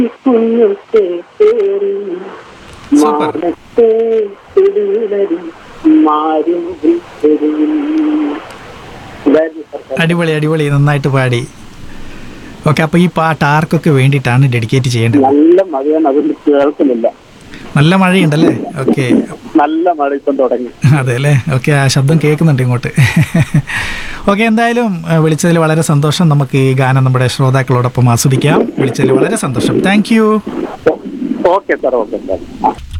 കുഞ്ഞു ചേക്കേറി സൂപ്പർ. മാനത്തെ ചെടിയുലരി മാരും തെരുവിൽ ഇതായിരുന്നു സർക്കാർ. അടിപൊളി അടിപൊളി നന്നായിട്ട് പാടി ഓക്കെ അപ്പോൾ ഈ പാട്ട് ആർക്കൊക്കെ വേണ്ടിയിട്ടാണ് ഡെഡിക്കേറ്റ് ചെയ്യേണ്ടത് നല്ല മഴയാണ് അതുകൊണ്ട് കേൾക്കുന്നില്ല നല്ല മഴയുണ്ടല്ലേ ഓക്കെ നല്ല മഴ ഇപ്പം തുടങ്ങി അതെ അല്ലേ ഓക്കെ ആ ശബ്ദം കേൾക്കുന്നുണ്ട് ഇങ്ങോട്ട് ഓക്കെ എന്തായാലും ആ, വിളിച്ചതിൽ വളരെ സന്തോഷം നമുക്ക് ഈ ഗാനം നമ്മുടെ ശ്രോതാക്കളോടൊപ്പം ആസ്വദിക്കാം വിളിച്ചതിൽ വളരെ സന്തോഷം thank you okay sir okay sir ആ